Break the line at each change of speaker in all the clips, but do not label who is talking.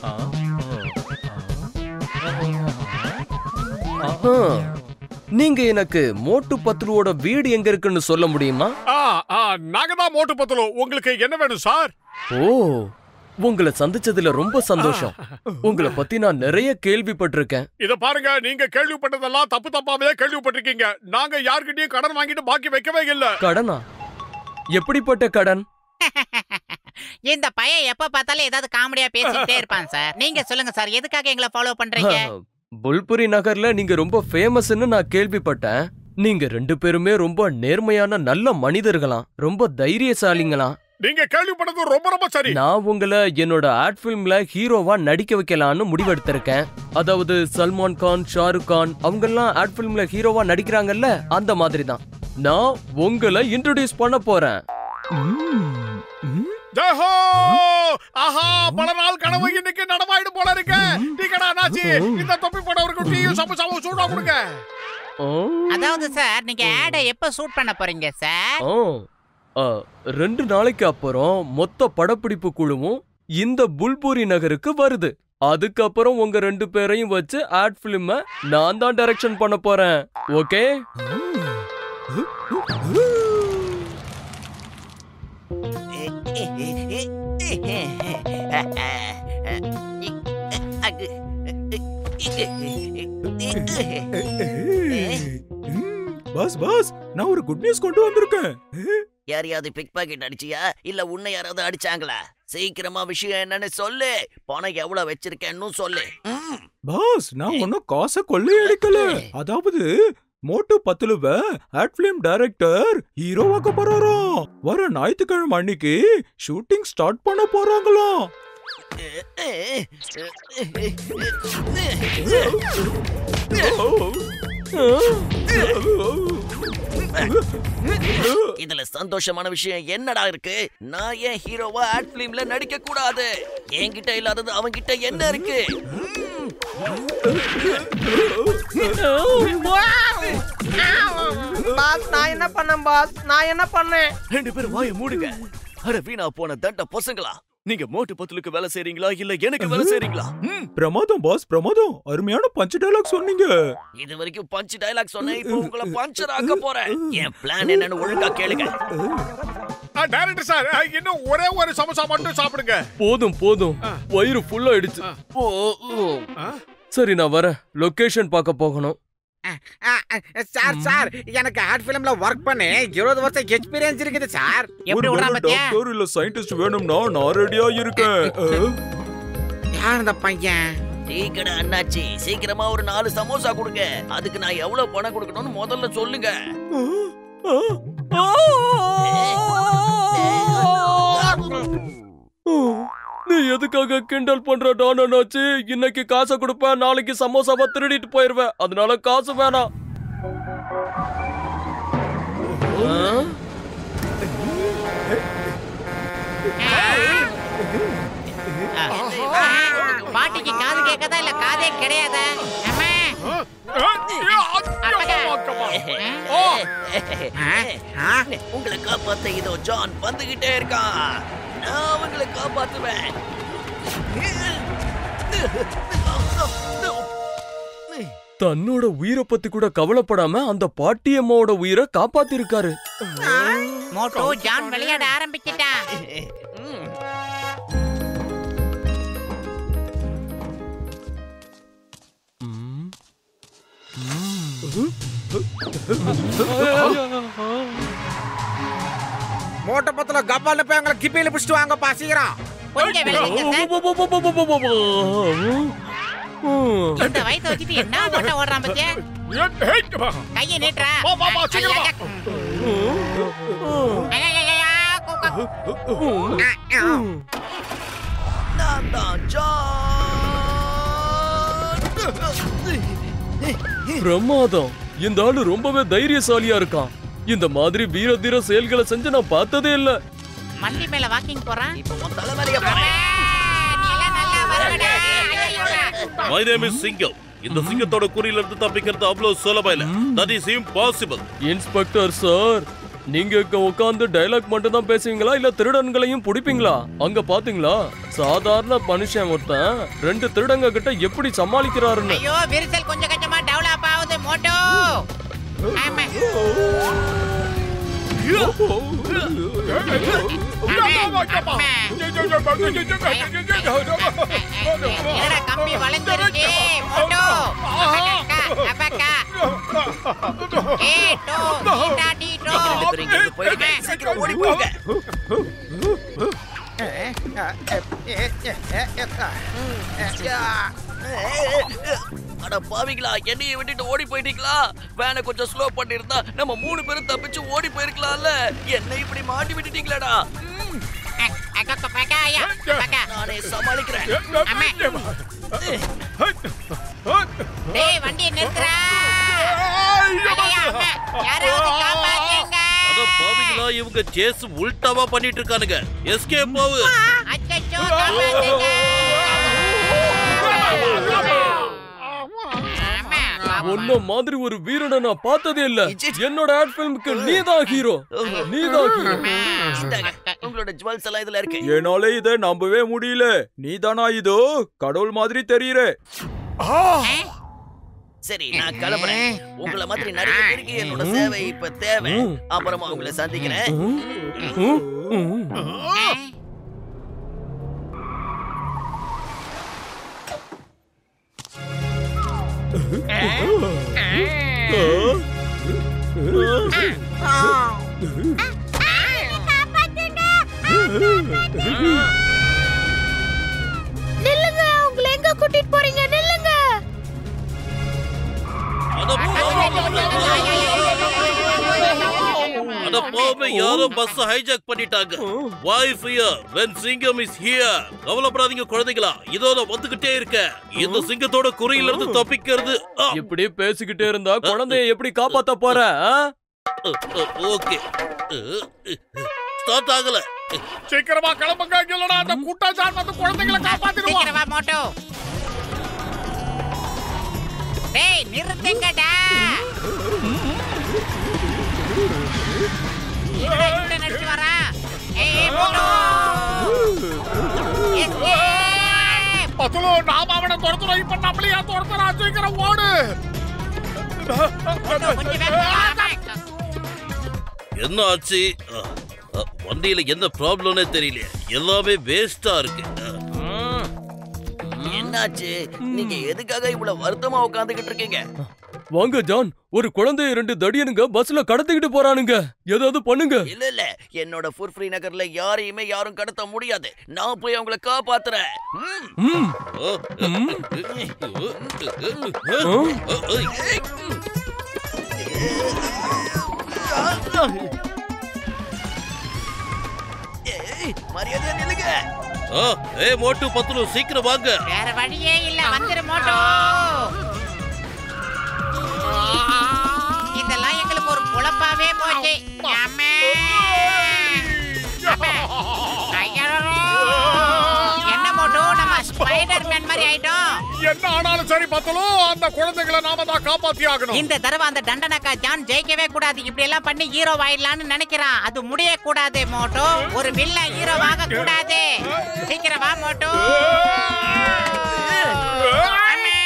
ஆஹா. நீங்க எனக்கு மோட்டு பத்லுவோட வீடு எங்க இருக்குன்னு சொல்ல முடியுமா
ஆ ஆ நாங்க தான் மோட்டு பத்தலோ உங்களுக்கு என்ன வேணும் சார்
ஓ உங்களை சந்திச்சதுல ரொம்ப சந்தோஷம் உங்களை பத்தி நான் நிறைய கேள்விப்பட்டிருக்கேன்
இத பாருங்க நீங்க கேள்விப்பட்டதெல்லாம் தப்பு தப்பாவே கேள்விப்பட்டிருக்கீங்க நாங்க யார்கிட்டயும் கடன் வாங்கிட்டு பாக்கி வைக்கவே இல்ல
கடனா எப்படிப்பட்ட கடன்
இந்த பையன் எப்ப பார்த்தாலும் ஏதாவது காமெடியா பேசிட்டே இருப்பான் சார் நீங்க சொல்லுங்க சார் எதுக்காக எங்களை ஃபாலோ பண்றீங்க
புல்புரி நகர்ல நீங்க ரொம்ப ஃபேமஸ்னு நான் கேள்விப்பட்டேன் நீங்க ரெண்டு பேருமே ரொம்ப நேர்மையான நல்ல மனிதர்களாம் ரொம்ப தைரியசாலிங்களாம்
நீங்க கேள்விப்பட்டது ரொம்ப ரொம்ப சரி
நான் உங்களை என்னோட ஆட் ஃபிலிம்ல ஹீரோவா நடிக்க வைக்கலாம்னு முடிவெடுத்திருக்கேன் அதாவது சல்மான் கான் ஷாருக் கான் அவங்கெல்லாம் ஆட் ஃபிலிம்ல ஹீரோவா நடிக்கிறாங்கல்ல அந்த மாதிரி தான் நான் உங்களை இன்ட்ரோடியூஸ் பண்ண போறேன்
ஜெஹோ ஆஹா பல நாள் கனவு இன்னைக்கு நடமாயிடும் போல இருக்கு டீக்கடா நாச்சி இந்த தொப்பி போட்டவருக்கு டீயும் சம சம சூடா கொடுங்க
ஓ,
அதாவது சார் நீங்க ஆட எப்ப ஷூட் பண்ண போறீங்க சார்
ஓ, ஆ, ரெண்டு நாளைக்கு அப்புறம் மொத்த படப்பிடிப்பு குழுவும் இந்த புல்பூரி நகருக்கு வருது அதுக்கப்புறம் உங்க ரெண்டு பேரையும் வச்சு ஆட் பிலிம நான் தான் டைரக்ஷன் பண்ண போறேன் ஓகே
பாஸ் பாஸ் நான் ஒரு குட் நியூஸ் கொண்டு வந்திருக்கேன்
யாரையாவது பிக் பாக்கெட் அடிச்சியா இல்ல உன்னை யாராவது அடிச்சாங்களா சீக்கிரமா விஷயம் என்னன்னு சொல்லு பணம் எவ்வளவு வச்சிருக்கேன்னு சொல்லு ம்.
பாஸ் நான் ஒன்னும் காசை கொள்ளையடிக்கல அதாவது மோட்டு பத்துலுவ ஆட் பிலிம் டைரக்டர் ஹீரோவாக்க போறாராம் வர ஞாயிற்றுக்கிழமை அன்னைக்கு ஷூட்டிங் ஸ்டார்ட் பண்ண போறாங்களாம்
இதுல சந்தோஷமான விஷயம் என்னடா இருக்கு நான் ஏன் ஹீரோவா ஆட் பிலிம்ல நடிக்க கூடாது என்கிட்ட இல்லாதது அவன்கிட்ட என்ன இருக்கு
பாஸ் நான் என்ன பண்ணேன் பாஸ் நான் என்ன பண்ணேன்
ரெண்டு பேரும் வாய மூடுங்க அட வீணா போன தண்ட பசங்களா நீங்க மோட்டு பத்துலுக்கு வேலை செய்றீங்களா இல்ல எனக்கு வேலை செய்றீங்களா ம்.
பிரமாதம் பாஸ் பிரமாதம் அருமையான பஞ்ச் டைலாக் சொன்னீங்க
இது வரைக்கும் பஞ்ச் டயலாக் சொன்னேன் இப்போ உங்களை பஞ்சர் ஆக்க போறேன் என் பிளான் என்னன்னு ஒழுங்கா கேளுங்க
டைரக்டர் சார் இன்னும் ஒரே ஒரு சமோசா மட்டும் சாப்பிடுங்க
போதும் போதும் வயிறு ஃபுல் ஆயிடுச்சு ஓ, ஓ. சரி நான் வரேன் லொகேஷன் பார்க்க போகணும்
சார் சார் எனக்கு ஆர்ட் ஃபிலிம்ல ஒர்க் பண்ணி இருபது வருஷம் எக்ஸ்பீரியன்ஸ் இருக்குது சார்
எப்படி
ஒரு
விடுறான் பாத்தியா
டாக்டர் இல்ல சயின்டிஸ்ட் வேணும்னா நான் ரெடியா இருக்கேன் அஹ்.
யார் இந்த பையன்
டீ கடை அண்ணாச்சி சீக்கிரமா ஒரு நாலு சமோசா கொடுங்க அதுக்கு நான் எவ்வளவு பணம் கொடுக்கணும்னு முதல்ல சொல்லுங்க
நீ எதுக்காக கிண்டல் பண்ற டானாச்சு இன்னைக்கு காசை கொடுப்பேன் நாளைக்கு சமோசாவை திருடிட்டு போயிருவேன் அதனால காசு வேணாம் ஆ?
பாட்டிக்கு காது கேட்கதா இல்ல காதே கிடையாதா அம்மா.
ஓ
உங்களை காப்பாத்த இதோ ஜான் வந்துகிட்டே இருக்கான் நான் அவங்களை காப்பாத்துவேன்
தன்னோட உயிரை பத்தி கூட கவலைப்படாம அந்த பாட்டியம்மாவோட உயிரை காப்பாத்திருக்காரு
மோட்டோ ஜான் விளையாட ஆரம்பிச்சிட்டான்
மோட்டை பத்துல கப்பால போய் எங்களை கிப்பியில பிடிச்சிட்டு வாங்கப்பா சீக்கிரம்
கொஞ்சம் விளையாடுங்க சார் இந்த வயித்தை வச்சுட்டு என்ன ஓட்ட ஓடுறான் பத்தியா கையை நீட்டுறா
வா, வா, வா, சீக்கிரம் வா.
நான் தான் ஜான்
பிரமாதம் இந்த ஆளு ரொம்பவே தைரியசாலியா இருக்கான் இந்த மாதிரி வீர தீர செயல்களை செஞ்சு நான் பார்த்ததே இல்ல
மல்லி மேல வாக்கிங் போறான்
இப்ப உன் தலைவலிய போறேன்
நீ எல்லாம் நல்லா வருவடா ஐயோடா.
மை நேம் இஸ் சிங்கம் இந்த சிங்கத்தோட குறியில இருந்து தப்பிக்கிறது அவ்வளவு சுலபம் இல்ல that is impossible
inspector sir நீங்க இங்க உட்காந்து டைலாக் மட்டும் தான் பேசுவீங்களா இல்ல திருடன்களையும் பிடிப்பீங்களா அங்க பாத்தீங்களா சாதாரண மனுஷன் ஒருத்தன் ரெண்டு திருடங்க கிட்ட எப்படி சமாளிக்கிறாருன்னு
ஐயோ விரிசல் கொஞ்சம் கொஞ்சமா டெவலப் ஆகுது மோட்டோ ஆமா என்னடா கம்பி வளைஞ்சிருச்சு மோட்டோ அபக்கா அபக்கா ஏ டோ டீடா டீடோ
ரெண்டு பேரும் இங்க இருந்து போயிடுங்க சீக்கிரம் ஓடி போங்க அட பாவிங்களா என்னைய விட்டுட்டு ஓடி போயிட்டீங்களா வேனை கொஞ்சம் ஸ்லோ பண்ணிருந்தா நம்ம மூணு பேரும் தப்பிச்சு ஓடி போயிருக்கலாம்ல என்னை இப்படி மாட்டி விட்டுட்டீங்களாடா ம்,
அக்கா பக்கா ஐயா பக்கா
நானே சமாளிக்கிறேன்
அம்மா டேய் வண்டியை நிறுத்துறா ஐயா அம்மா யாராவது காப்பாத்துங்க
அட பாவிங்களா இவங்க சேஸ் உல்டாவா பண்ணிட்டு இருக்கானுங்க எஸ்கேப் ஆவு
அச்சச்சோ காப்பாத்துங்க ஆமா
உன்ன மாதிரி ஒரு வீரனை நான் பார்த்ததே இல்ல என்னோட ஆட் பிலிமுக்கு நீதான் ஹீரோ நீதான் ஹீரோ
இந்தாங்க, உங்களோட ஜுவல்ஸ் எல்லாம் இதுல இருக்கு
என்னால இதை நம்பவே முடியல நீதானா இதோ கடவுள் மாதிரி தெரியற
சரி நான் கிளம்புறேன் உங்களை மாதிரி நிறைய பேருக்கு என்னோட சேவை இப்ப தேவை அப்புறமா உங்களை சந்திக்கிறேன்
ம், ம்.
நில்லுங்க உங்களை எங்க கூட்டிட்டு போறீங்க நில்லுங்க
அட அட பாவமே யாரோ பஸ் ஹைஜாக் பண்ணிட்டாங்க why fear when Singam is here கவலைப்படாதீங்க குழந்தைகளா இதோ நான் வந்துகிட்டே இருக்கேன் இந்த சிங்கத்தோட குறியில இருந்து தப்பிக்கிறது
இப்படி பேசிக்கிட்டே இருந்தா குழந்தைய எப்படி காப்பாத்த போற ஆ?
ஓகே ஸ்டார்ட் ஆகல
சீக்கிரமா கிளம்புங்க இல்லடா அந்த கூட்டாச்சான் வந்து குழந்தைகளை காப்பாத்திடுவான்
சீக்கிரம் வா மோட்டோ டேய் நிறுத்துங்கடா என்னடா இவ்வளவு நடிச்சு வரான்? ஏய், மோட்டோ! Escape!
பத்துலோ நாம அவனை துரத்துறோம் இப்ப நம்மளையா துரத்துறா சீக்கிரம் ஓடு
மோட்டோ, கொஞ்சம் வேகமா வா.
என்ன ஆச்சு அ, அ, வண்டியில என்ன ப்ராப்ளம்னே தெரியல எல்லாமே வேஸ்டா இருக்கு அ,
என்னாச்சு நீங்க எதுக்காக இவ்வளவு வருத்தமா உட்காந்துக்கிட்டு இருக்கீங்க
வாங்க ஜான் ஒரு குழந்தைய ரெண்டு தடியனுங்க பஸ்ல கடத்திக்கிட்டு போறானுங்க ஏதாவது பண்ணுங்க
இல்ல இல்ல என்னோட ஃபுர்ஃப்ரீ நகர்ல யாரையுமே யாரும் கடத்த முடியாது நான் போய் அவங்கள காப்பாத்துறேன் ம்.
ம்,
அ,
ஆ?
ஏய், மரியாதையா நில்லுங்க
அ, ஏய் மோட்டு பத்துலு சீக்கிரம் வாங்க
வேற வழியே இல்ல வந்துரு மோட்டோ இதெல்லாம் எங்களுக்கு ஒரு குழப்பாவே போச்சு அம்மே. அம்மே. ஐயோ. என்ன மோட்டோ நம்ம ஸ்பைடர் மேன் மாதிரி ஆயிட்டோம்
என்ன ஆனாலும் சரி பத்துலோ அந்த குழந்தைகளை நாம தான் காப்பாத்தி ஆகணும்
இந்த தடவை அந்த தண்டனக்கா ஜான் ஜெயிக்கவே கூடாது இப்படி எல்லாம் பண்ணி ஹீரோ ஆயிடலாம்னு நினைக்கிறான் அது முடிய கூடாது மோட்டோ ஒரு வில்ல ஹீரோ ஆக கூடாது சீக்கிரம் வா மோட்டோ அம்மே.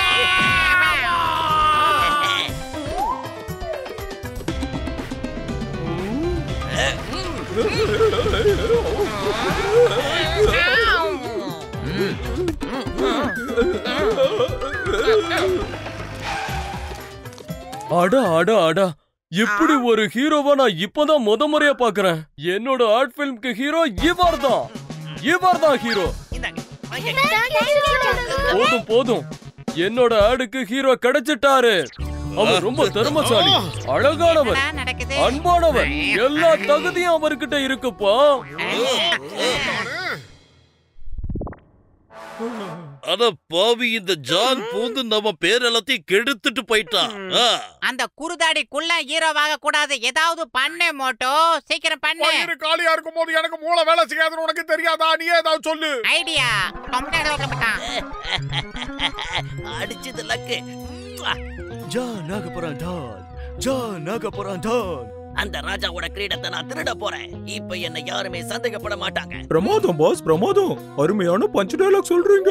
அட அட அட இப்படி ஒரு ஹீரோவா நான் இப்பதான் முத முறையா பாக்குறேன் என்னோட ஆர்ட் பிலிம்க்கு ஹீரோ இவர் தான் இவர் தான் ஹீரோ
இந்தாங்க வாங்கிக்க.
போதும் போதும் என்னோட ஆடுக்கு ஹீரோ கிடைச்சிட்டாரு அவர் ரொம்ப திறமசாலி அழகானவர்
என்னடா நடக்குது
அன்பானவர் எல்லா தகுதியும் அவர்கிட்ட இருக்குப்பா
அட பாவி இந்த ஜான் பூந்து நம்ம பேர் எல்லாத்தையும் கெடுத்துட்டு போயிட்டான் ஆ.
அந்த குருதாடி குள்ள ஹீரோவாக கூடாது ஏதாவது பண்ணு மோட்டோ சீக்கிரம் பண்ணு
வயிறு காலியா இருக்கும் போது எனக்கு மூளை வேலை செய்யாதுன்னு உனக்கு தெரியாதா நீ ஏதாவது சொல்லு
ஐடியா
அடிச்சது லக்கு
ஜான் ஆக போறான் டான் ஜான் ஆக போறான் டான்
அந்த ராஜாவோட கிரீடத்தை நான் திருட போறேன் இப்ப என்ன யாருமே சந்தேகப்பட மாட்டாங்க
பிரமாதம் பாஸ் பிரமாதம் அருமையான பஞ்ச் டயலாக் சொல்றீங்க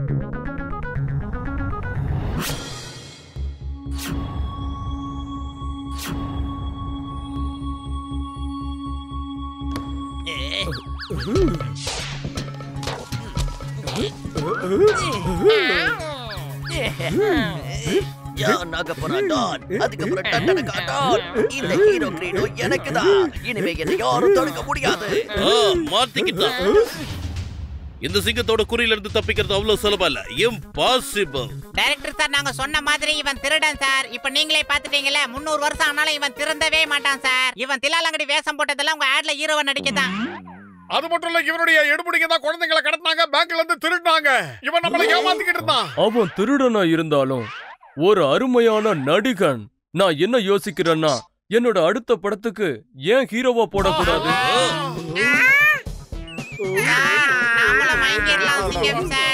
யார் நாகப்பனா டான் அதுக்கப்புறம் டண்டன காட்டான் இந்த ஹீரோ கிரீடோ எனக்கு தான் இனிமே என்ன யாரும் தடுக்க முடியாது
ஆ, மாட்டிக்கிட்டான் இந்த சிங்கத்தோட குறியில இருந்து தப்பிக்கிறது அவ்வளவு சுலபம் இல்ல இம்பாசிபிள்
டைரக்டர் சார் நாங்க சொன்ன மாதிரி இவன் திருடன் சார் இப்ப நீங்களே பாத்துட்டீங்கல்ல முந்நூறு வருஷம் ஆனாலும் இவன் திருந்தவே மாட்டான் சார் இவன் தில்லாலங்கடி வேஷம் போட்டதெல்லாம் உங்க ஆட்ல ஹீரோவை நடிக்கதான்
அது மட்டும் இல்ல இவனுடைய எடுபடிங்க தான் குழந்தைங்களை கடத்தினாங்க பேங்க்ல இருந்து திருடினாங்க இவன் நம்மள ஏமாத்திக்கிட்டு இருந்தான்
அவன் திருடனா இருந்தாலும் ஒரு அருமையான நடிகன் நான் என்ன யோசிக்கிறேன்னா என்னோட அடுத்த படத்துக்கு ஏன் ஹீரோவா போடக்கூடாது
நாமளும் வாங்கிடலாம் சிங்கம் சார்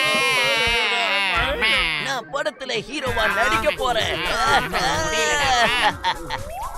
நான் படத்துல ஹீரோவா நடிக்க போறேன்
முடியலடா.